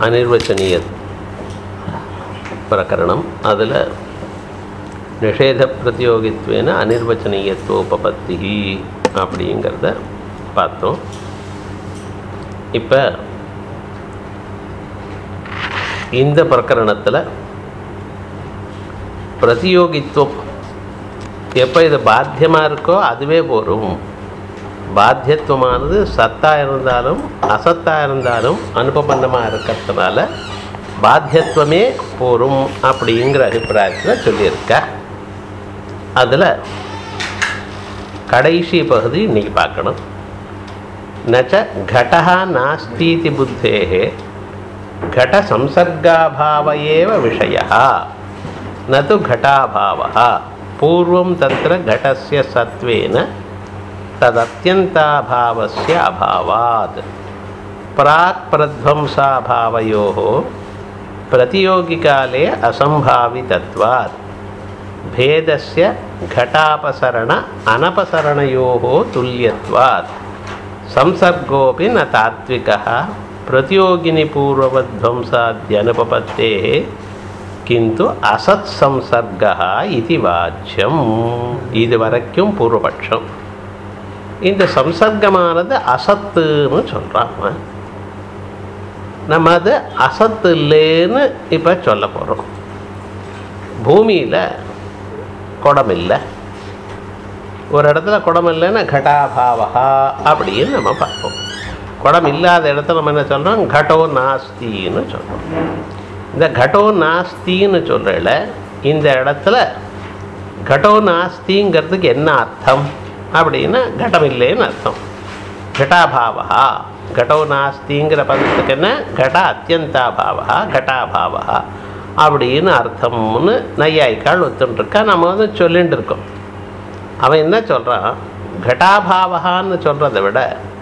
அனிர்வச்சனீய பிரகரணம் அதில் நிஷேத பிரதியோகித்வேன அனிர்வச்சனீயத்துவோபபத்தி அப்படிங்கிறத பார்த்தோம் இப்போ இந்த பிரகரணத்தில் பிரதியோகித்துவம் எப்போ இது பாத்தியமாக இருக்கோ அதுவே போரும் பாத்தியத்துவமானது சத்தாக இருந்தாலும் அசத்தாக இருந்தாலும் அனுபவன்னமாக இருக்கிறதுனால பாத்தியத்துவமே போரும் அப்படிங்கிற அபிப்பிராயத்தில் சொல்லியிருக்க அதில் கடைசி பகுதி இன்னைக்கு பார்க்கணும் நச்ச கடா நாஸ்தீதி புத்தேகே घट संसर्गाभाव एव विषयः न तु घटाभावः पूर्वं तत्र घटस्य सत्त्वेन तदत्यन्ताभावस्य अभावात् प्राक् प्रध्वंसाभावयोः प्रतियोगिकाले असम्भावितत्वात् भेदस्य घटापसरण अनपसरणयोः तुल्यत्वात् संसर्गोऽपि न तात्विकः प्रतियोगिनिपूर्ववध्वंसाद्यनुपपत्तेः किन्तु असत्संसर्गः इति வாச்சியம் இது வரைக்கும் பூர்வபட்சம் இந்த சம்சர்க்கமானது அசத்துன்னு சொல்கிறாங்க நம்ம அது அசத்து இல்லைன்னு இப்போ சொல்ல போகிறோம் பூமியில் குடம் இல்லை ஒரு இடத்துல குடம் இல்லைன்னா கடாபாவகா அப்படின்னு நம்ம பார்ப்போம் குடம் இல்லாத இடத்துல நம்ம என்ன சொல்கிறோம் கடோ நாஸ்தின்னு சொல்கிறோம் இந்த கடோ நாஸ்தின்னு சொல்கிறல இந்த இடத்துல கடோ நாஸ்திங்கிறதுக்கு என்ன அர்த்தம் அப்படின்னா கடம் இல்லைன்னு அர்த்தம் கட்டாபாவா கடோ நாஸ்திங்கிற பதத்துக்கு என்ன கட அத்தியந்தாபாவா கட்டாபாவா அப்படின்னு அர்த்தம்னு நையாய்க்கால் ஒத்துட்டுருக்கா நம்ம வந்து சொல்லிட்டு இருக்கோம் அவன் என்ன சொல்கிறான் கட்டாபாவகான்னு சொல்கிறத விட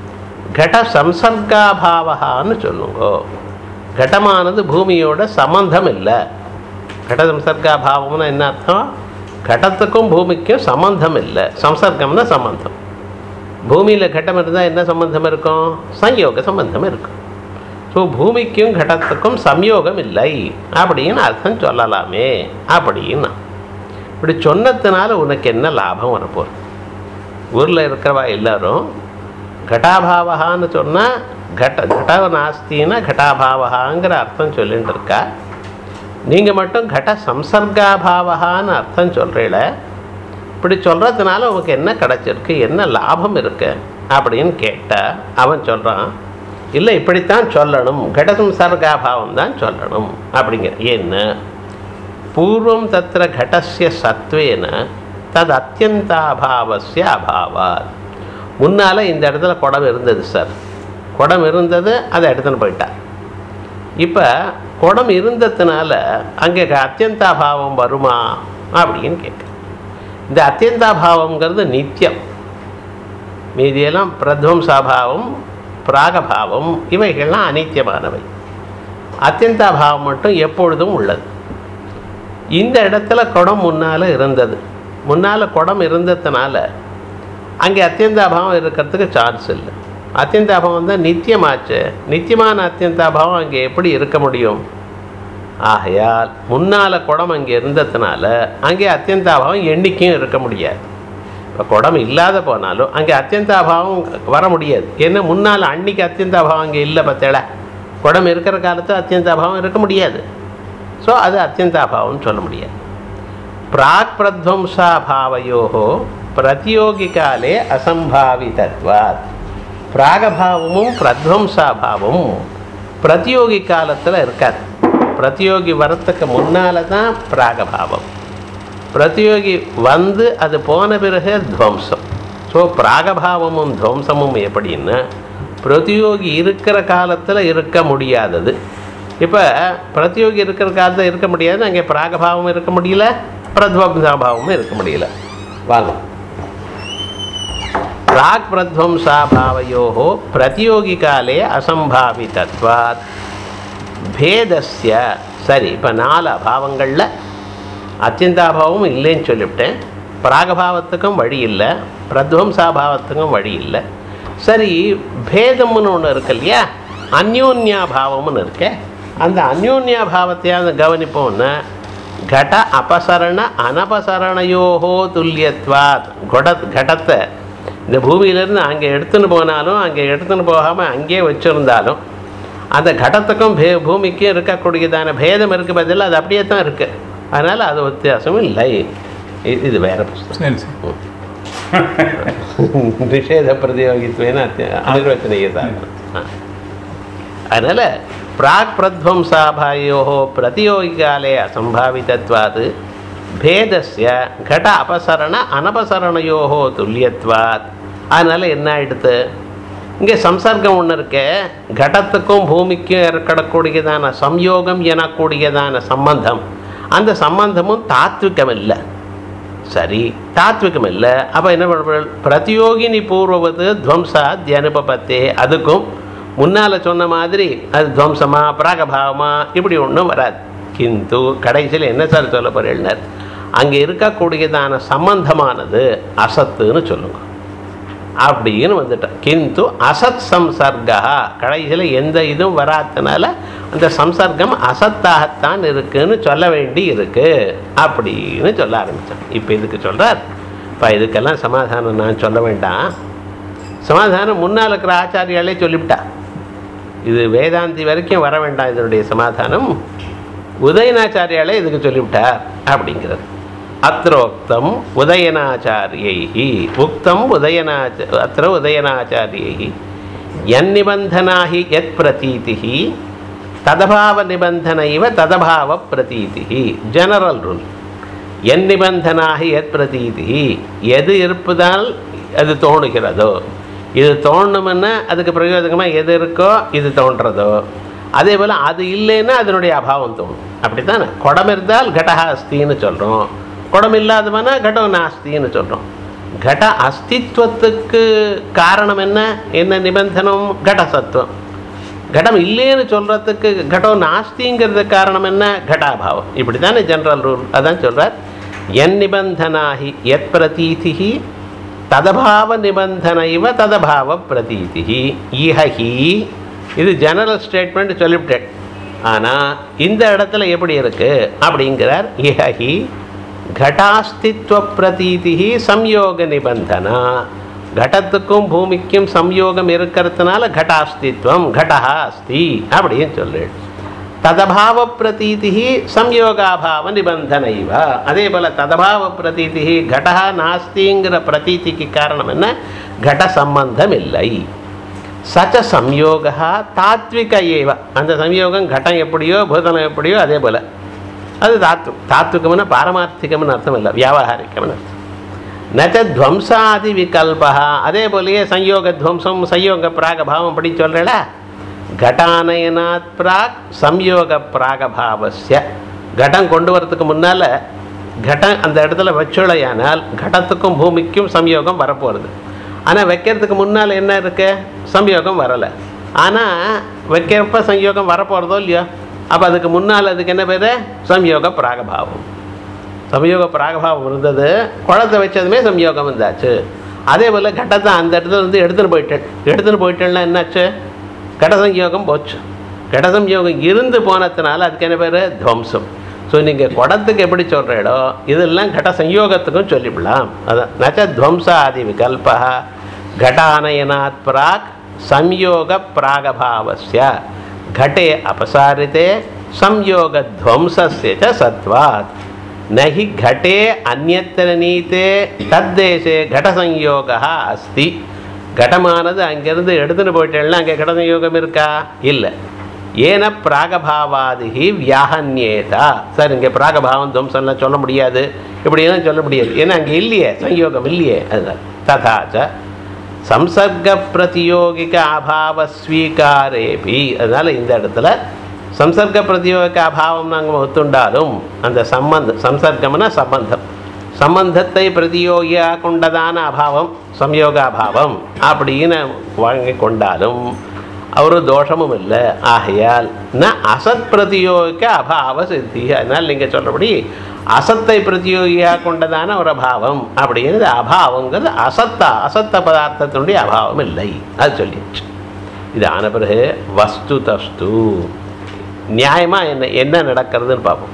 கட சம்சர்காபாவகான்னு சொல்லுங்கோ கடமானது பூமியோட சம்பந்தம் இல்லை கட சம்சர்காபாவம்னா என்ன அர்த்தம் கடத்துக்கும் பூமிக்கும் சம்பந்தம் இல்லை சம்சர்க்கம்னா சம்பந்தம் பூமியில் கட்டம் இருந்தால் என்ன சம்பந்தம் இருக்கும் சம்யோக சம்பந்தம் இருக்கும் ஸோ பூமிக்கும் கடத்துக்கும் சம்யோகம் இல்லை அப்படின்னு அர்த்தம் சொல்லலாமே அப்படின்னா இப்படி சொன்னதுனால உனக்கு என்ன லாபம் வரப்போகுது ஊரில் இருக்கிறவா எல்லாரும் கட்டாபாவகான்னு சொன்னால் கட்ட கட நாஸ்தின்னா கட்டாபாவகாங்கிற அர்த்தம் சொல்லிட்டு இருக்கா நீங்கள் மட்டும் கட சம்சர்காபாவகான்னு அர்த்தம் சொல்கிறீல இப்படி சொல்கிறதுனால உனக்கு என்ன கிடச்சிருக்கு என்ன லாபம் இருக்கு அப்படின்னு கேட்டால் அவன் சொல்கிறான் இல்லை இப்படித்தான் சொல்லணும் கட சம்சர்காபாவம் தான் சொல்லணும் அப்படிங்கிற என்ன பூர்வம் தத்திர கடசிய சத்வேன தது அத்தியந்தாபாவசிய அபாவாத் முன்னால் இந்த இடத்துல குடம் இருந்தது சார் குடம் இருந்தது அதை எடுத்துன்னு போயிட்டார் இப்போ குடம் இருந்ததுனால அங்கே அத்தியந்தாபாவம் வருமா அப்படின்னு கேட்க இந்த அத்தியந்தாபாவங்கிறது நித்தியம் மீதியெல்லாம் பிரத்வம்சாபாவம் பிராகபாவம் இவைகள்லாம் அனித்தியமானவை அத்தியந்தாபாவம் மட்டும் எப்பொழுதும் உள்ளது இந்த இடத்துல குடம் முன்னால் இருந்தது முன்னால் குடம் இருந்ததுனால அங்கே அத்தியந்தாபாவம் இருக்கிறதுக்கு சான்ஸ் இல்லை அத்தியந்தாபாவம் தான் நித்தியமாச்சு நித்தியமான அத்தியந்தாபாவம் அங்கே எப்படி இருக்க முடியும் ஆகையால் முன்னால் குடம் அங்கே இருந்ததுனால அங்கே அத்தியந்தாபாவம் எண்ணிக்கையும் இருக்க முடியாது இப்போ குடம் இல்லாத போனாலும் அங்கே அத்தியந்தாபாவம் வர முடியாது ஏன்னா முன்னால் அன்னைக்கு அத்தியந்தாபாவம் அங்கே இல்லை பத்தேட குடம் இருக்கிற காலத்தில் அத்தியந்தாபாவம் இருக்க முடியாது ஸோ அது அத்தியந்தாபாவம்னு சொல்ல முடியாது பிராக் பிரத்வம்சாபாவையோ பிரதியோகிகாலே அசம்பாவிதத்வாத் பிராகபாவமும் பிரத்வம்சாபாவமும் பிரதியோகி காலத்தில் இருக்காது பிரதியோகி வரத்துக்கு முன்னால் தான் பிராகபாவம் பிரதியோகி வந்து அது போன பிறகு துவம்சம் ஸோ பிராகபாவமும் துவம்சமும் எப்படின்னா பிரதியோகி இருக்கிற காலத்தில் இருக்க முடியாதது இப்போ பிரதியோகி இருக்கிற காலத்தில் இருக்க முடியாது அங்கே பிராகபாவம் இருக்க முடியல பிரத்வம்சாபாவமும் இருக்க முடியல வாங்க பிராக் பிரத்வம்சாபாவையோ பிரதியோகி காலே அசம்பாவிதத்வாத் பேதஸ்ய சரி இப்போ நாலு அபாவங்களில் அத்தியந்தாபாவம் இல்லைன்னு சொல்லிவிட்டேன் பிராகபாவத்துக்கும் வழி இல்லை பிரத்வம்சாபாவத்துக்கும் வழி இல்லை சரி பேதம்னு ஒன்று இருக்கு இல்லையா அந்யோன்யாபாவம்னு இருக்கே அந்த அந்யோன்யாபாவத்தையாவது கவனிப்போம்னா கட அபசரண அனபசரணையோகோ துல்லியத்வாத் கொட கடத்தை இந்த பூமியிலேருந்து அங்கே எடுத்துன்னு போனாலும் அங்கே எடுத்துன்னு போகாமல் அங்கேயே வச்சுருந்தாலும் அந்த கடத்துக்கும் பே பூமிக்கும் இருக்கக்கூடியதான பேதம் இருக்குது பதில் அது அப்படியே தான் இருக்குது அதனால் அது வித்தியாசம் இல்லை இ- இது வேற புஸ்தகம் சரி சரி நிஷேத பிரதியோகித்வேன அனிர்வச்சனீய சாதனம் அதனால் பிராக் பிரத்வம்சாபாயோ பிரதியோகிகாலே அசம்பாவிதத்வாத் பேதஸ்ய கட அபசரண அனபசரணையோ துல்லியத்வாத் அதனால் என்ன ஆயிடுத்து இங்கே சம்சர்க்கம் ஒன்று இருக்கே கடத்துக்கும் பூமிக்கும் ஏற்படக்கூடியதான சம்யோகம் எனக்கூடியதான சம்பந்தம் அந்த சம்பந்தமும் தாத்விகம் இல்லை சரி தாத்விகம் இல்லை அப்போ என்ன பண்ணுறது பிரதியோகினி பூர்வவது துவம்சா தியனுபத்தே அதுக்கும் முன்னால் சொன்ன மாதிரி அது துவம்சமா பிராகபாவமா இப்படி ஒன்றும் வராது கிந்து கடைசியில் என்ன சார் சொல்ல போறேன்னார் அங்கே இருக்கக்கூடியதான சம்பந்தமானது அசத்துன்னு சொல்லுங்க அப்படின்னு வந்துட்டோம் கிந்து அசத் சம்சர்கா கடைசியில் எந்த இதுவும் வராதனால அந்த சம்சர்க்கம் அசத்தாகத்தான் இருக்குன்னு சொல்ல வேண்டி இருக்கு அப்படின்னு சொல்ல ஆரம்பித்தோம் இப்போ இதுக்கு சொல்கிறார் இப்போ இதுக்கெல்லாம் சமாதானம் நான் சொல்ல வேண்டாம் சமாதானம் முன்னால் இருக்கிற ஆச்சாரியாலே சொல்லிவிட்டா இது வேதாந்தி வரைக்கும் வர வேண்டாம் இதனுடைய சமாதானம் உதயநாச்சாரியாலே இதுக்கு சொல்லிவிட்டார் அப்படிங்கிறது அத்ரோக்தம் உதயநாச்சாரியை உக்தம் உதயநாச்ச அத்திர உதயநாச்சாரியை யன்னிபந்தனா ஹி யத் பிரதீதி ததபாவ நிபந்தன இவ ததபாவ பிரதீதி ஜெனரல் ரூல் என் நிபந்தனாகி எத் பிரதீதி எது இருப்பதால் அது தோணுகிறதோ இது தோணுமென்னா அதுக்கு பிரயோஜனமாக எது இருக்கோ இது தோன்றதோ அதே போல் அது இல்லைன்னா அதனுடைய அபாவம் தோணும் அப்படித்தானே குடம் இருந்தால் கடஹா அஸ்தின்னு சொல்கிறோம் குடம் இல்லாதவனா கடம் நாஸ்தின்னு சொல்கிறோம் கட அஸ்தித்வத்துக்கு காரணம் என்ன என்ன நிபந்தனம் கடசத்துவம் கடம் இல்லைன்னு சொல்கிறதுக்கு கடம் நாஸ்திங்கிறது காரணம் என்ன கடாபாவம் இப்படி தானே ஜென்ரல் ரூல் அதான் சொல்கிறார் என் நிபந்தனாகி எத் பிரதீதி ததபாவ நிபந்தன இவ ததபாவ பிரதீதி ஈஹி இது ஜெனரல் ஸ்டேட்மெண்ட் சொல்லிவிட்டேன் ஆனால் இந்த இடத்துல எப்படி இருக்கு அப்படிங்கிறார் ஈஹி கடாஸ்தித்வ பிரதீதி சம்யோக நிபந்தனா கடத்துக்கும் பூமிக்கும் சம்யோகம் இருக்கிறதுனால கடாஸ்தித்வம் கடஹா அஸ்தி அப்படின்னு சொல்லு ததபாவ பிரதீதி சம்யோகாபாவ நிபந்தனைவ அதே போல் ததபாவ பிரதீதி கடஹா நாஸ்திங்கிற பிரதீதிக்கு காரணம் என்ன கட சம்பந்தம் இல்லை சச்ச சம்யோகா தாத்விக ஏவ அந்த சம்யோகம் கட்டம் எப்படியோ பூதனம் எப்படியோ அதே போல் அது தாத்வ தாத்விகம்னு பாரமார்த்திகம்னு அர்த்தம் இல்லை வியாவகாரிகம்னு அர்த்தம் நச்ச துவம்சாதி விகல்பா அதே போலயே சம்யோக துவம்சம் சம்யோக பிராகபாவம் படி சொல்கிறல கட்டானயனாத் பிராக் சம்யோக பிராகபாவஸ்ய கடம் கொண்டு வரதுக்கு முன்னால் கடம் அந்த இடத்துல வச்சுளையானால் கடத்துக்கும் பூமிக்கும் சம்யோகம் வரப்போகிறது ஆனால் வைக்கிறதுக்கு முன்னால் என்ன இருக்கு சம்யோகம் வரலை ஆனால் வைக்கிறப்ப சம்யோகம் வரப்போகிறதோ இல்லையோ அப்போ அதுக்கு முன்னால் அதுக்கு என்ன பேர் சம்யோக பிராகபாவம் சம்யோக பிராகபாவம் இருந்தது குளத்தை வச்சதுமே சம்யோகம் வந்தாச்சு அதே போல் கட்டத்தை அந்த இடத்துல இருந்து எடுத்துன்னு போயிட்டேன் எடுத்துன்னு போயிட்டேன்னா என்னாச்சு கட சம்யோகம் போச்சு கட சம்யோகம் இருந்து போனதுனால அதுக்கு என்ன பேர் துவம்சம் ஸோ நீங்கள் குடத்துக்கு எப்படி சொல்கிறீடோ இதெல்லாம் கட சம்யோகத்துக்கும் சொல்லிவிடலாம் அதான் நச்ச துவம்சாதி விகல்பா घटानयनात् प्राक् संयोगप्रागभावस्य घटे अपसारिते संयोगध्वंसस्य च सत्त्वात् न हि घटे अन्यत्र नीते तद्देशे घटसंयोगः अस्ति घटமானது அங்கேருந்து எடுத்துன்னு போயிட்டேன்னா அங்கே கடசயோகம் இருக்கா இல்லை ஏன பிராகபாவாதிகி வியாகன்யேதா சார் இங்கே பிராகபாவம் துவம்சம்லாம் சொல்ல முடியாது இப்படியெல்லாம் சொல்ல முடியாது ஏன்னா அங்கே இல்லையே சம்யோகம் இல்லையே அதுதான் ததாச்ச சம்சர்க பிரதியோகிக அபாவ ஸ்வீகாரேபி அதனால் இந்த இடத்துல சம்சர்க பிரதியோகிக அபாவம் நாங்கள் ஒத்துண்டாலும் அந்த சம்பந்தம் சம்சர்க்கம்னா சம்பந்தம் சம்பந்தத்தை பிரதியோகியாக கொண்டதான அபாவம் சம்யோக அபாவம் அப்படின்னு வாங்கி கொண்டாலும் ஒரு தோஷமும் இல்லை ஆகையால் ந அசத் பிரதியோகிக்க அபாவ சித்தி அதனால் நீங்கள் சொல்கிறபடி அசத்தை பிரதியோகியாக கொண்டதான ஒரு அபாவம் அப்படிங்கிறது அபாவங்கிறது அசத்தா அசத்த பதார்த்தத்தினுடைய அபாவம் இல்லை அது சொல்லிடுச்சு இது ஆன பிறகு வஸ்து தஸ்து நியாயமாக என்ன என்ன நடக்கிறதுன்னு பார்ப்போம்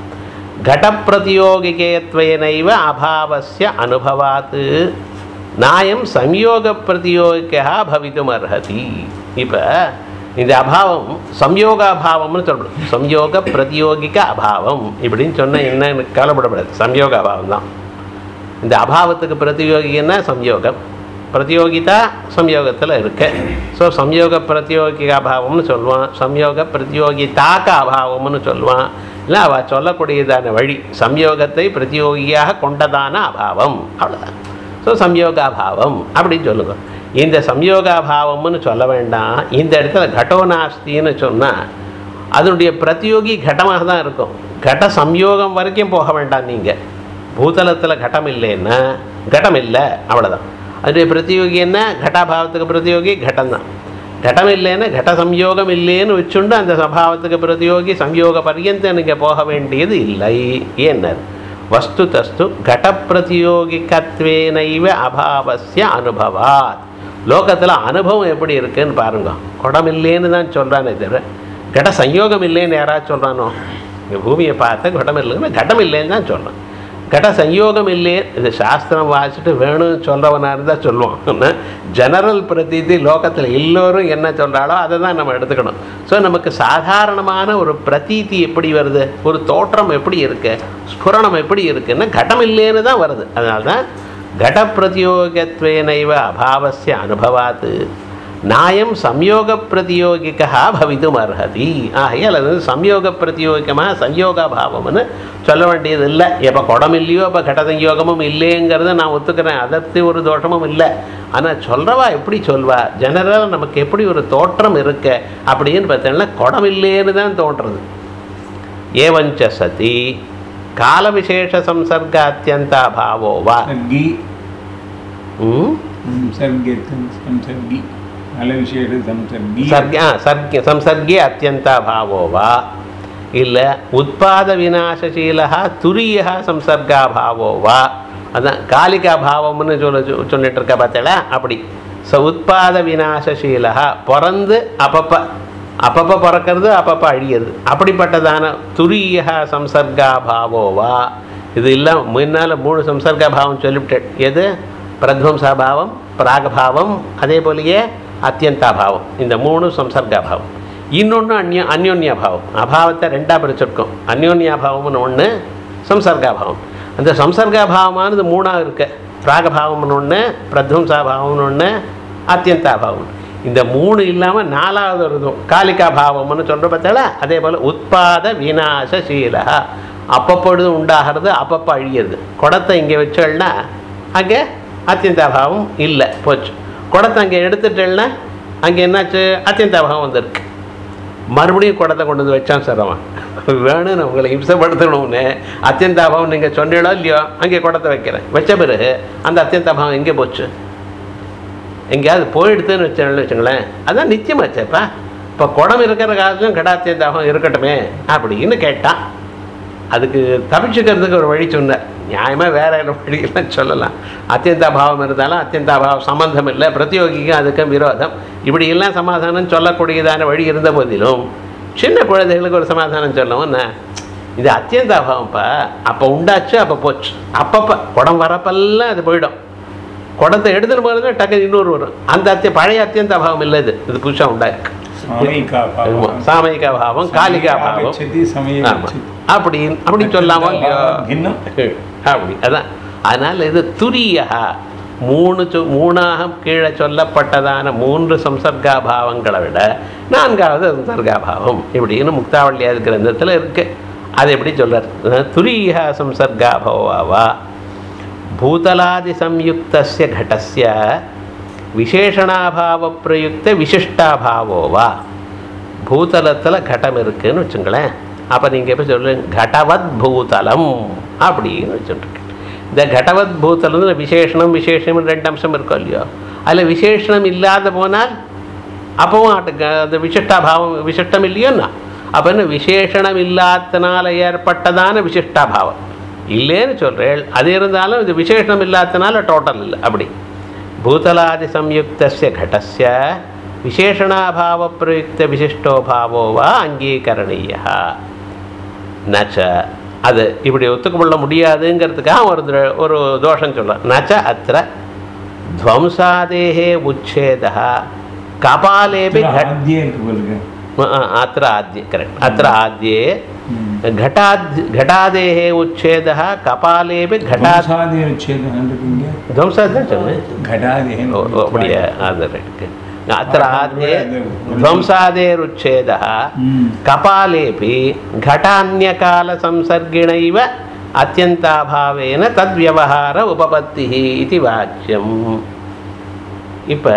கடப்பிரதியோகிகேத்வேனைவ அபாவஸ்ய அனுபவாத்து நாயம் சம்யோக பிரதியோகிக்கா பவித்தும் அர்ஹதி இப்போ இந்த அபாவம் சம்யோக அபாவம்னு சொல்லணும் சம்யோக பிரதியோகிக அபாவம் இப்படின்னு சொன்னால் என்னன்னு கவலைப்படக்கூடாது சம்யோக அபாவம் தான் இந்த அபாவத்துக்கு பிரதியோகின்னா சம்யோகம் பிரதியோகிதா சம்யோகத்தில் இருக்கு ஸோ சம்யோக பிரதியோகிக அபாவம்னு சொல்லுவான் சம்யோக பிரதியோகிதாக்க அபாவம்னு சொல்லுவான் இல்லை அவள் சொல்லக்கூடியதான வழி சம்யோகத்தை பிரதியோகியாக கொண்டதான அபாவம் அவ்வளோதான் ஸோ சம்யோகாபாவம் அப்படின்னு சொல்லுங்க இந்த சம்யோகாபாவம்னு சொல்ல வேண்டாம் இந்த இடத்துல கடோநாஸ்தின்னு சொன்னால் அதனுடைய பிரதியோகி கடமாக தான் இருக்கும் கட சம்யோகம் வரைக்கும் போக வேண்டாம் நீங்கள் பூதலத்தில் கடம் இல்லைன்னா கடம் இல்லை அவ்வளோதான் அதனுடைய பிரதியோகி என்ன கட்டாபாவத்துக்கு பிரதியோகி கட்டம் தான் கடம் இல்லைன்னா கட சம்யோகம் இல்லைன்னு வச்சுண்டு அந்த சபாவத்துக்கு பிரதியோகி சம்யோக பர்யந்தம் நீங்கள் போக வேண்டியது இல்லை ஏன்னர் வஸ்து தஸ்து கட பிரதியோகிக்கத்வேனைவ அபாவசிய அனுபவாத் லோகத்தில் அனுபவம் எப்படி இருக்குன்னு பாருங்க குடம் இல்லைன்னு தான் சொல்கிறானே தவிர கட சம்யோகம் இல்லைன்னு யாராவது சொல்கிறானோ இங்கே பூமியை பார்த்து குடம் இல்லைன்னு கடம் இல்லைன்னு தான் சொல்கிறான் கட சம்யோகம் இல்லையே இது சாஸ்திரம் வாசிட்டு வேணும்னு சொல்கிறவனாக இருந்தால் சொல்லுவான் ஜெனரல் பிரதீதி லோகத்தில் எல்லோரும் என்ன சொல்கிறாளோ அதை தான் நம்ம எடுத்துக்கணும் ஸோ நமக்கு சாதாரணமான ஒரு பிரதீதி எப்படி வருது ஒரு தோற்றம் எப்படி இருக்கு ஸ்புரணம் எப்படி இருக்குன்னா கடம் இல்லைன்னு தான் வருது அதனால தான் கட பிரதியோகத்வேனைவ அபாவசிய அனுபவாத்து நாயம் சம்யோக பிரதியோகிக்கா பவித்தும் அர்ஹதி ஆகையால் அது சம்யோக பிரதியோகிக்கமாக சம்யோகாபாவம்னு சொல்ல வேண்டியது இல்லை எப்போ குடம் இல்லையோ அப்போ கட சம்யோகமும் இல்லைங்கிறத நான் ஒத்துக்கிறேன் அதற்கு ஒரு தோஷமும் இல்லை ஆனால் சொல்கிறவா எப்படி சொல்வா ஜெனரலாக நமக்கு எப்படி ஒரு தோற்றம் இருக்க அப்படின்னு பார்த்தீங்கன்னா குடம் இல்லைன்னு தான் தோன்றுறது ஏவஞ்ச சதி கால விசேஷ சம்சர்க அத்தியந்தாபாவோ வா सर्गी ம் संसर्गे संसर्गी अलविशेष संसर्गी சர்க ஆ, சர்க்க சம்சர்கே அத்தியந்தாபாவோ வா இல்லை உத்பாத விநாசசீலா துரிய சம்சர்காபாவோ வா அதான் காலிகா பாவம்னு சொல்ல சொ- சொல்லிட்டு இருக்க பார்த்தல அப்படி ஸோ உத்பாத விநாசசீலா பிறந்து அப்பப்போ அப்பப்போ பிறக்கிறது அப்பப்போ அழியிறது அப்படிப்பட்டதான துரிய சம்சர்காபாவோ வா இது எல்லாம் முன்னால் மூணு சம்சர்காபாவம் சொல்லிவிட்டேன் எது பிரத்வம்சாபாவம் பிராகபாவம் அதே போலயே அத்தியந்தாபாவம் இந்த மூணு சம்சர்காபாவம் இன்னொன்று அந்நிய அந்யோன்யாபாவம் அபாவத்தை ரெண்டாக பிரிச்சிருக்கோம் அந்யோன்யாபாவம்னு ஒன்று சம்சர்காபாவம் அந்த சம்சர்காபாவமானது மூணாக இருக்கு பிராகபாவம்னு ஒன்று பிரத்வம்சாபாவம்னு ஒன்று அத்தியந்தாபாவம் இந்த மூணு இல்லாமல் நாலாவது ஒரு இதுவும் காலிகா பாவம்னு சொல்கிற பார்த்தால அதே போல் உத்பாத விநாசசீலா அப்பப்பொழுது உண்டாகிறது அப்பப்போ அழியிறது குடத்தை இங்கே வச்சோம்னா அங்கே அத்தியந்தாபாவம் இல்லை போச்சு குடத்தை அங்கே எடுத்துட்டேன்னா அங்கே என்னாச்சு அத்தியந்தாபாவம் வந்திருக்கு மறுபடியும் குடத்தை கொண்டு வந்து வச்சான் சார் அவன் வேணும்னு உங்களை இம்சப்படுத்தணும்னு அத்தியந்தாபாவம் நீங்கள் சொன்னீங்களோ இல்லையோ அங்கே குடத்தை வைக்கிறேன் வச்ச பிறகு அந்த அத்தியந்தாபாவம் எங்கே போச்சு எங்கேயாவது போயிடுதுன்னு வச்சோம்னு வச்சுங்களேன் அதான் நிச்சயமாச்சேப்பா இப்போ குடம் இருக்கிற காலத்துலையும் கடாத்தியந்தாகம் இருக்கட்டுமே அப்படின்னு கேட்டான் அதுக்கு தப்பிச்சுக்கிறதுக்கு ஒரு வழி சொன்னார் நியாயமாக வேற ஒரு வழியெல்லாம் சொல்லலாம் அத்தியந்தாபாவம் இருந்தாலும் அத்தியந்தாபாவம் சம்பந்தம் இல்லை பிரத்தியோகிக்கும் அதுக்கும் விரோதம் இப்படி எல்லாம் சமாதானம் சொல்லக்கூடியதான வழி இருந்த போதிலும் சின்ன குழந்தைகளுக்கு ஒரு சமாதானம் சொல்லவும் நான் இது அத்தியந்தாபாவம்ப்பா அப்போ உண்டாச்சு அப்போ போச்சு அப்பப்போ குடம் வரப்பெல்லாம் அது போயிடும் குடத்தை எடுத்துட்டு போகிறது டக்கு இன்னொரு வரும் அந்த அத்திய பழைய அத்தியந்த பாவம் இல்லை இது இது புதுசாக உண்டாயிருக்கு सामयिका ஆமா. சாமயிகா பாவம் காலிகா பாவம் गच्छति समये ஆமா. गच्छति அப்படி அப்படி சொல்லாமோ இல்லையோ भिन्नं அப்படி அதான் அதனால் இது துரியா மூணு சொ மூணாக கீழே சொல்லப்பட்டதான மூன்று சம்சர்காபாவங்களை விட நான்காவது சம்சர்காபாவம் இப்படின்னு முக்தாவள்ளியார் கிரந்தத்தில் இருக்கு அது எப்படி சொல்றார் துரியா சம்சர்காபாவா பூதலாதி சம்யுக்தஸ்ய घटस्य விசேஷணாபாவ பிரயுக்த விசிஷ்டாபாவோ வா பூதலத்தில் கட்டம் இருக்குன்னு வச்சுங்களேன் அப்போ நீங்கள் எப்படி சொல்லுங்க கடவத் பூதலம் அப்படின்னு வச்சுட்டுருக்கேன் இந்த கடவத் பூதலம் விசேஷணம் விசேஷம் ரெண்டு அம்சம் இருக்கும் இல்லையோ அதில் விசேஷணம் இல்லாத போனால் அப்பவும் ஆட்டு- அந்த விசிஷ்டாபாவம் விசிஷ்டம் இல்லையோன்னா அப்போ என்ன விசேஷணம் இல்லாதனால ஏற்பட்டதான விசிஷ்டாபாவம் இல்லைன்னு சொல்கிறேன் அது இருந்தாலும் இது விசேஷணம் இல்லாதனால டோட்டல் இல்லை அப்படி பூதலாதி சம்யுக்தஸ்ய घटस्य விசேஷணாபாவ பிரயுக்த விசிஷ்டோ பாவோ வா அங்கீகரணீய நச்ச அது இப்படி ஒத்துக்கொள்ள முடியாதுங்கிறதுக்காக ஒரு திர- ஒரு தோஷம் சொல்ல நச்ச அத்திர துவம்சாதேகே உச்சேதா கபாலேபி இதுல घट ஆத்தியே இருக்கு பாருங்க अत्र आद्ये करेक्ट् अत्र आद्ये ம். घटाद् घटादेः उच्छेदः कपालेपि घटात् வம்சாதி உச்சேதம் இருக்குங்க ध्वंसात् சொன்னேன் கடாதேன் ஓ, ஓ, அப்படியே அது ரைட்டு अत्र आद्ये ध्वंसादेरुच्छेदः ம். कपालेपि घटान्यकालसंसर्गिणैव अत्यन्ताभावेन तद्व्यवहार उपपत्तिः इति वाच्यम् இப்போ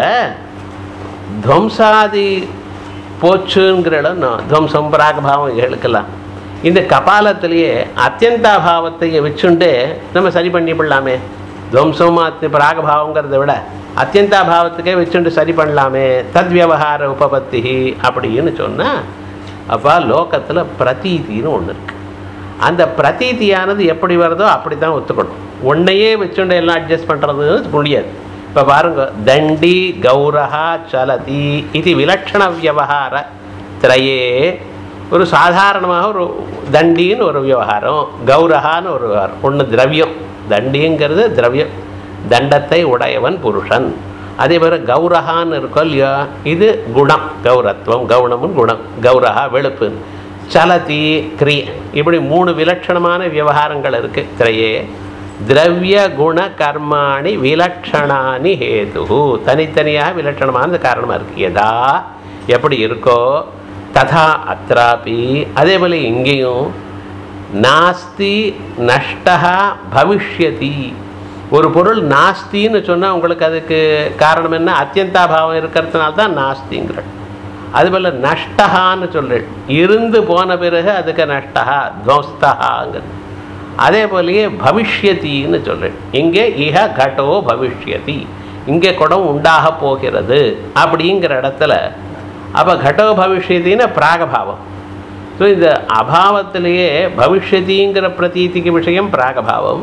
துவம்சாதி போச்சுங்கிற இடம் நான் துவம்சம் பிராகபாவம் எழுக்கலாம் இந்த கபாலத்திலேயே அத்தியந்தாபாவத்தை வச்சுண்டு நம்ம சரி பண்ணிவிடலாமே துவம்சம் அத்தி பிராகபாவங்கிறத விட அத்தியந்தாபாவத்துக்கே வச்சுண்டு சரி பண்ணலாமே தத்வியவகார உபபத்தி அப்படின்னு சொன்னால் அப்போ லோகத்தில் பிரதீதின்னு ஒன்று இருக்குது அந்த பிரதீதியானது எப்படி வருதோ அப்படி தான் ஒத்துக்கணும் ஒன்றையே வச்சுண்டு எல்லாம் அட்ஜஸ்ட் பண்ணுறது முடியாது இப்போ பாருங்க தண்டி கௌரஹா சலதி இது விலட்சண வியவகார திரையே ஒரு சாதாரணமாக ஒரு தண்டின்னு ஒரு விவகாரம் கௌரஹான்னு ஒரு விவகாரம் ஒன்று திரவியம் தண்டிங்கிறது திரவியம் தண்டத்தை உடையவன் புருஷன் அதே மாதிரி கௌரஹான்னு இருக்கோ இல்லையோ இது குணம் கௌரத்துவம் கவுனமும் குணம் கௌரஹா வெளுப்பு சலதி கிரிய இப்படி மூணு விலட்சணமான விவகாரங்கள் இருக்கு திரையே திரவிய குண கர்மாணி விலட்சணானி ஹேது தனித்தனியாக விலட்சணமான காரணமாக இருக்கு எதா எப்படி இருக்கோ ததா அத்ராபி அதே போல் இங்கேயும் நாஸ்தி நஷ்டா பவிஷ்யதி ஒரு பொருள் நாஸ்தின்னு சொன்னால் உங்களுக்கு அதுக்கு காரணம் என்ன அத்தியந்தாபாவம் இருக்கிறதுனால தான் நாஸ்திங்கிற அதுபோல் நஷ்டகான்னு சொல்றேன் இருந்து போன பிறகு அதுக்கு நஷ்டா துவஸ்தகாங்கிறது அதே போலயே பவிஷ்யத்தின்னு சொல்றேன் இங்கே இஹ கடோ பவிஷ்யதி இங்கே குடம் உண்டாக போகிறது அப்படிங்கிற இடத்துல அப்போ கடோ பவிஷ்யத்தின்னு பிராகபாவம் ஸோ இந்த அபாவத்திலேயே பவிஷ்யதிங்கிற பிரதீதிக்கு விஷயம் பிராகபாவம்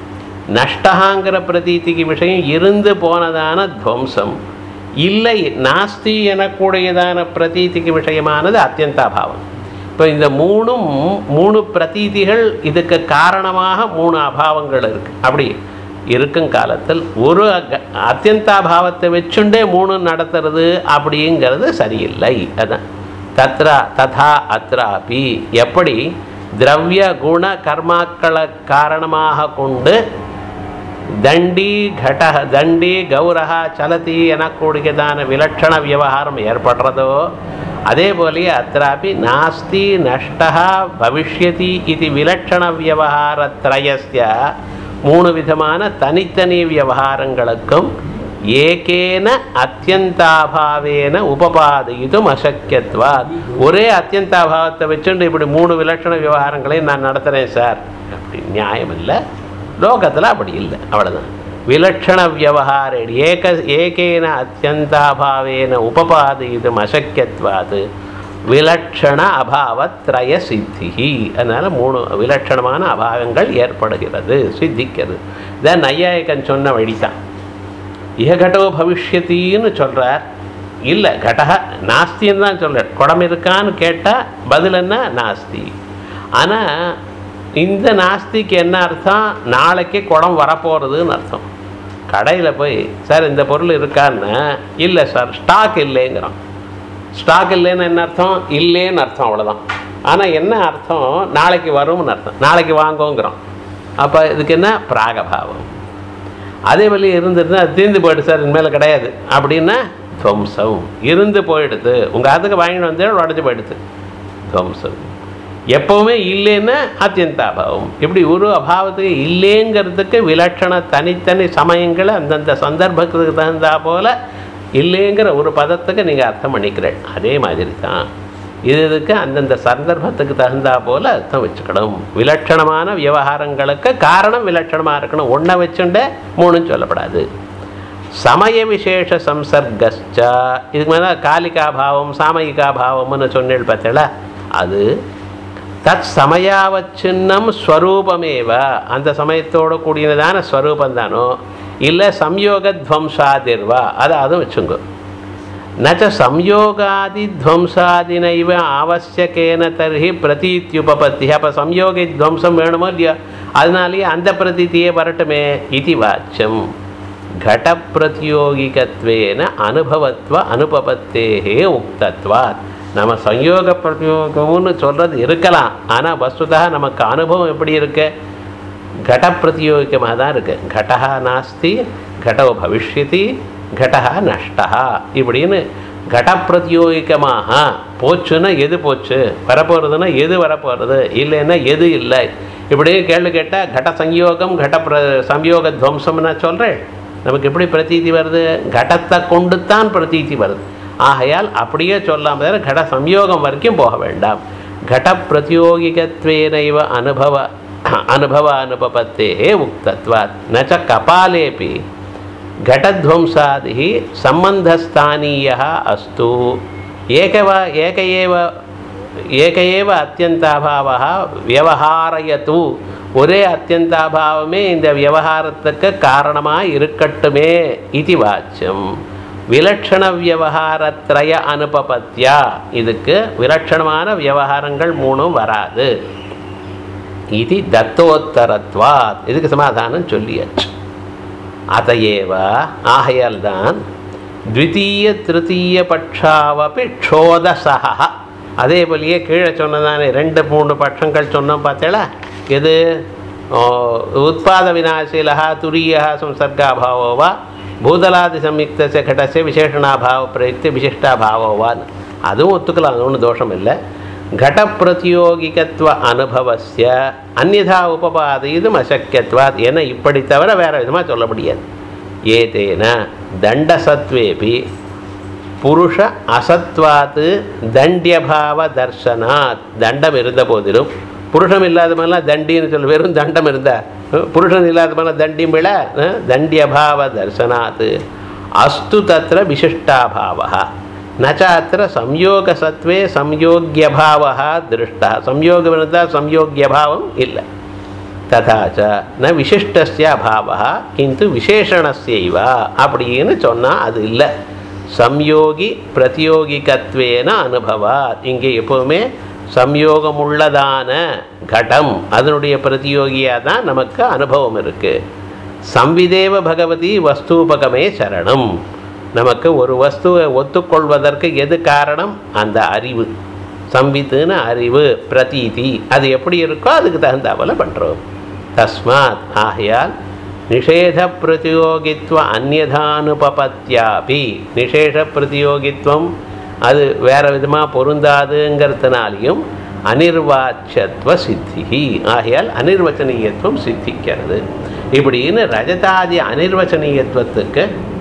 நஷ்டகாங்கிற பிரதீதிக்கு விஷயம் இருந்து போனதான துவம்சம் இல்லை நாஸ்தி எனக்கூடியதான பிரதீதிக்கு விஷயமானது அத்தியந்தாபாவம் இப்போ இந்த மூணும் மூணு பிரதீதிகள் இதுக்கு காரணமாக மூணு அபாவங்கள் இருக்கு அப்படி இருக்கும் காலத்தில் ஒரு அக- அத்தியந்தாபாவத்தை வச்சுண்டே மூணு நடத்துறது அப்படிங்கிறது சரியில்லை அதான் தத்ரா ததா அத்ராபி எப்படி திரவிய குண கர்மாக்களை காரணமாக கொண்டு தண்டி கட தண்டி கௌரஹ சலதி எனக்கூடியதான விலட்சண விவகாரம் ஏற்படுறதோ அதே போலயே அत्रापि நாஸ்தி நஷ்டா பவிஷ்யதி இது விலட்சண விவகாரத்ரயஸ்ய மூணு விதமான தனித்தனி விவகாரங்களுக்கும் ஏகேன அத்தியந்தாபாவேன உபபாதயிதும் அசக்கியத்வா ஒரே அத்தியந்தாபாவத்தை வச்சுட்டு இப்படி மூணு விலட்சண விவகாரங்களையும் நான் நடத்துகிறேன் சார் அப்படி நியாயம் இல்லை லோகத்தில் அப்படி இல்லை அவ்வளோதான் விலட்சண வியவஹாரே ஏக ஏகேன அத்தியந்தாபாவேன உபபாதயிதும் அசக்கியத்வாது விலட்சண அபாவத்ரய சித்திஹி அதனால் மூணு விலட்சணமான அபாவங்கள் ஏற்படுகிறது சித்திக்கிறது இதான் நையாயக்கன் சொன்ன வழிதான் இககட்டோ பவிஷ்யத்தின்னு சொல்கிறார் இல்லை கடக நாஸ்தின்னு தான் சொல்கிறார் குடம் இருக்கான்னு கேட்டால் பதில் என்ன நாஸ்தி ஆனால் இந்த நாஸ்திக்கு என்ன அர்த்தம் நாளைக்கு குடம் வரப்போகிறதுன்னு அர்த்தம் கடையில் போய் சார் இந்த பொருள் இருக்கான்னு இல்லை சார் ஸ்டாக் இல்லைங்கிறோம் ஸ்டாக் இல்லைன்னு என்ன அர்த்தம் இல்லைன்னு அர்த்தம் அவ்வளோதான் ஆனால் என்ன அர்த்தம் நாளைக்கு வரும்னு அர்த்தம் நாளைக்கு வாங்கோங்கிறோம் அப்போ இதுக்கு என்ன பிராகபாவம் அதே வழி இருந்துருந்தா அது தீர்ந்து போயிடுது சார் இனிமேல் கிடையாது அப்படின்னா துவம்சம் இருந்து போயிடுது உங்கள் அதுக்கு வாங்கிட்டு வந்து உடஞ்சி போயிடுது துவம்சம் எப்பவுமே இல்லைன்னா அத்தியந்தாபாவம் இப்படி ஒரு அபாவத்துக்கு இல்லைங்கிறதுக்கு விலட்சண தனித்தனி சமயங்களை அந்தந்த சந்தர்ப்பத்துக்கு தகுந்தா போல இல்லைங்கிற ஒரு பதத்துக்கு நீங்கள் அர்த்தம் பண்ணிக்கிறேன் அதே மாதிரி தான் இது இதுக்கு அந்தந்த சந்தர்ப்பத்துக்கு தகுந்தா போல அர்த்தம் வச்சுக்கணும் விலட்சணமான விவகாரங்களுக்கு காரணம் விலட்சணமாக இருக்கணும் ஒன்றை வச்சுண்டே மூணுன்னு சொல்லப்படாது சமய விசேஷ சம்சர்கஸ்ச இதுக்கு மேலே காலிகாபாவம் சாமயிகாபாவம்னு சொன்னேள் பார்த்தல அது தத் சமயாவச்சின்னம் ஸ்வரூபமேவ அந்த சமயத்தோடு கூடியதான ஸ்வரூபம் தானோ இல்லை சம்யோக துவம்சாதிர்வா அதை அதுவும் வச்சுங்க நச்ச சம்யோகாதி துவம்சாதினைவ ஆவசியக்கேன தர்ஹி பிரதீத்யுபபத்தி அப்போ சம்யோகி துவம்சம் வேணுமோ இல்லையோ அதனாலேயே அந்த பிரதீத்தியே வரட்டுமே இது வாச்சியம் கட பிரதியோகிகத்வேன அனுபவத்வ அனுபவத்தேகே உக்தத்வாத் நம்ம சம்யோக பிரதியோகம்னு சொல்கிறது இருக்கலாம் ஆனால் வஸ்துதா நமக்கு அனுபவம் எப்படி இருக்கு கட பிரதியோகிகமாக தான் இருக்குது கடா நாஸ்தி கடோ பவிஷ்யதி கடா நஷ்டா இப்படின்னு கட பிரதியோகிகமாக போச்சுன்னா எது போச்சு வரப்போகிறதுன்னா எது வரப்போகிறது இல்லைன்னா எது இல்லை இப்படி கேள்வி கேட்டால் கட சம்யோகம் கட பிர சம்யோக துவம்சம் நான் சொல்கிறேன் நமக்கு எப்படி பிரதீதி வருது கடத்தை கொண்டு தான் பிரதீதி வருது ஆகையால் அப்படியே சொல்லாமல் கட சம்யோகம் வரைக்கும் போக வேண்டாம் கட பிரதியோகிகத்வேனைவ அனுபவ அனுபவ அனுபவத்தே உக்தத்வாத் ந ச கபாலேபி घटध्वंसादिः सम्बन्धस्थानीयः अस्तु एकव एक एव एक एव அத்தியந்தாபாவः வியவஹாரயத்து ஒரே அத்தியந்தாபாவமே இந்த வியவகாரத்துக்கு காரணமாக இருக்கட்டுமே இது வாச்சியம் விலட்சண வியவகாரத்ரய அனுபபத்தியா இதுக்கு விலட்சணமான வியவகாரங்கள் மூணும் வராது இது தத்தோத்தரத்வாத் இதுக்கு சமாதானம் சொல்லியாச்சு அதையேவ ஆகையால்தான் த்விதீய திருத்தீய பட்சாவப்பி க்ஷோதசா அதே போலயே கீழே சொன்னதானே ரெண்டு மூணு பட்சங்கள் சொன்னோம் பார்த்தேளா எது ஓ, உத்பாத விநாசீலா துரிய சம்சர்காபாவோ வா பூதலாதி சம்யுக்தச கடச விசேஷணாபாவ பிரயுக்த விசிஷ்டாபாவோ வான்னு அதுவும் ஒத்துக்கலாம் அது ஒன்றும் தோஷம் இல்லை घट பிரதியோகிகத்துவ அனுபவஸ்ய அந்நிதா உபபாதீதும் அசக்கியத்வாத் என இப்படி தவிர வேற விதமாக சொல்ல முடியாது ஏதேன தண்டசத்வேபி புருஷ அசத்வாத்து தண்டியபாவ தர்சனாத் தண்டம் இருந்த போதிலும் புருஷம் இல்லாத மாதிரிலாம் தண்டின்னு சொல்ல வெறும் தண்டம் இருந்தா அஹ், புருஷன் இல்லாத மாதிரிலாம் தண்டியும் விழ தண்டியபாவ தர்சனாத் அஸ்து தத்திர விசிஷ்டாபாவா न च अत्र संयोगसत्त्वे संयोग्यभावः दृष्टः संयोगविरुद्ध संयोग्यभावम् इल्ल तथा च न विशिष्टस्य अभावः किन्तु विशेषणस्यैव அப்படின்னு சொன்னால் அது இல்லை சம்யோகி பிரதியோகிகத்வேன அனுபவாத் இங்கே எப்போவுமே சம்யோகமுள்ளதான கடம் அதனுடைய பிரதியோகியாக தான் நமக்கு அனுபவம் இருக்குது சம்விதேவ பகவதி வஸ்தூபகமே சரணம் நமக்கு ஒரு வஸ்துவை ஒத்துக்கொள்வதற்கு எது காரணம் அந்த அறிவு சம்பித்துன்னு அறிவு பிரதீதி அது எப்படி இருக்கோ அதுக்கு தகுந்தாப்புல பண்ணுறோம் தஸ்மாத் ஆகையால் நிஷேத பிரதியோகித்வ அந்நதானுபபத்தியாபி நிஷேஷ பிரதியோகித்வம் அது வேற விதமாக பொருந்தாதுங்கிறதுனாலையும் அனிர்வாச்சத்வ சித்தி ஆகையால் அனிர்வச்சனீயத்துவம் சித்திக்கிறது இப்படின்னு ரஜதாதி அனிர்வச்சனீயத்துவத்துக்கு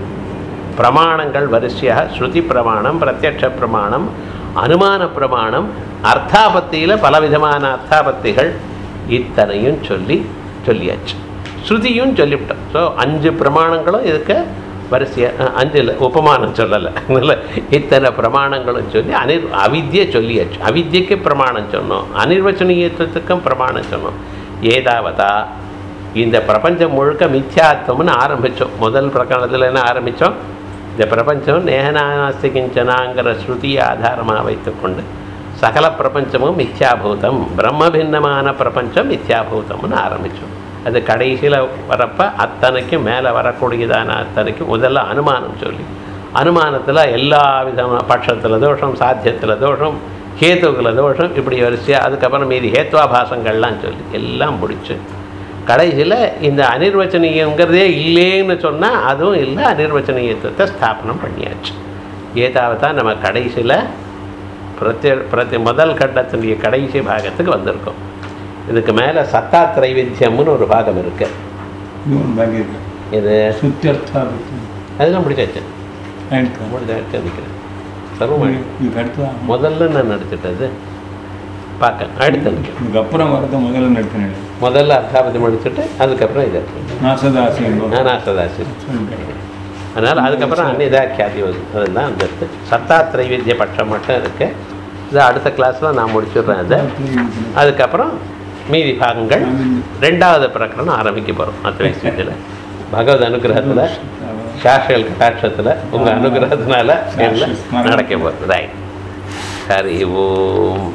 பிரமாணங்கள் வரிசையாக ஸ்ருதி பிரமாணம் பிரத்யட்ச பிரமாணம் அனுமான பிரமாணம் அர்த்தாபத்தியில் பலவிதமான அர்த்தாபத்திகள் இத்தனையும் சொல்லி சொல்லியாச்சு ஸ்ருதியும் சொல்லிவிட்டோம் ஸோ அஞ்சு பிரமாணங்களும் இதுக்கு வரிசையாக அஞ்சில் உபமானம் சொல்லலை இல்லை இத்தனை பிரமாணங்களும் சொல்லி அனிர் அவித்யை சொல்லியாச்சு அவித்யக்கு பிரமாணம் சொன்னோம் அனிர்வச்சனீயத்துவத்துக்கும் பிரமாணம் சொன்னோம் ஏதாவதா இந்த பிரபஞ்சம் முழுக்க மித்யாத்வம்னு ஆரம்பித்தோம் முதல் பிரகரணத்தில் என்ன ஆரம்பித்தோம் இந்த பிரபஞ்சம் நேகனாஸ்தி கிஞ்சனாங்கிற ஸ்ருதியை ஆதாரமாக வைத்துக்கொண்டு சகல பிரபஞ்சமும் மித்யாபூதம் பிரம்மபின்னமான பிரபஞ்சம் மித்யாபூதம்னு ஆரம்பித்தோம் அது கடைசியில் வரப்ப அத்தனைக்கும் மேலே வரக்கூடியதான அத்தனைக்கும் முதல்ல அனுமானம் சொல்லி அனுமானத்தில் எல்லா விதமான பட்சத்தில் தோஷம் சாத்தியத்தில் தோஷம் ஹேத்துவில் தோஷம் இப்படி வரிசையாக அதுக்கப்புறம் மீதி ஹேத்வாபாசங்கள்லாம் சொல்லி எல்லாம் முடிச்சு கடைசியில் இந்த அனிர்வச்சனீயங்கிறதே இல்லைன்னு சொன்னால் அதுவும் இல்லை அனிர்வச்சனீயத்துவத்தை ஸ்தாபனம் பண்ணியாச்சு ஏதாவது நம்ம கடைசியில் பிரத்ய பிரதி முதல் கட்டத்தினுடைய கடைசி பாகத்துக்கு வந்திருக்கோம் இதுக்கு மேலே சத்தா திரைவித்தியம்னு ஒரு பாகம் இருக்கு இன்னொன்று பாக்கி இருக்கு இது சுத்தியர்த்தாபத்தி அதெல்லாம் முடிச்சாச்சு ஆயிடுச்சு முடிச்சாச்சு நினைக்கிறேன் சர்வம் இதுக்கு அடுத்ததான் முதல்ல நான் நடிச்சிட்டது பார்க்க அடுத்து நினைக்கிறேன் இதுக்கு அப்புறம் வரத முதல்ல நடத்தினேன் முதல்ல அர்த்தாபதி முடிச்சுட்டு அதுக்கப்புறம் இது நாசதாசி என்பவர் நானாசதாசி சொல்லிட்டேன். அதனால் அதுக்கப்புறம் அந்நிதா கியாதி வரும் அதெல்லாம் அந்த இருக்கு சத்தா திரைவித்திய பட்சம் மட்டும் இருக்கு இது அடுத்த கிளாஸில் நான் முடிச்சிடுறேன் அதை அதுக்கப்புறம் மீதி பாகங்கள் ரெண்டாவது பிரகரணம் ஆரம்பிக்க போகிறோம் அத்வைசியத்தில் பகவத் அனுகிரகத்தில் சாஷியல் கட்டாட்சத்தில் உங்கள் அனுகிரகத்தினால எல்லாம் நடக்க போகுது ரைட் ஹரி ஓம்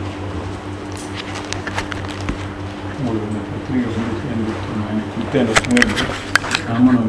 உங்களுக்கு இந்த பத்திரிகை வந்து எனக்கு கொடுத்து எனக்கு ராமன்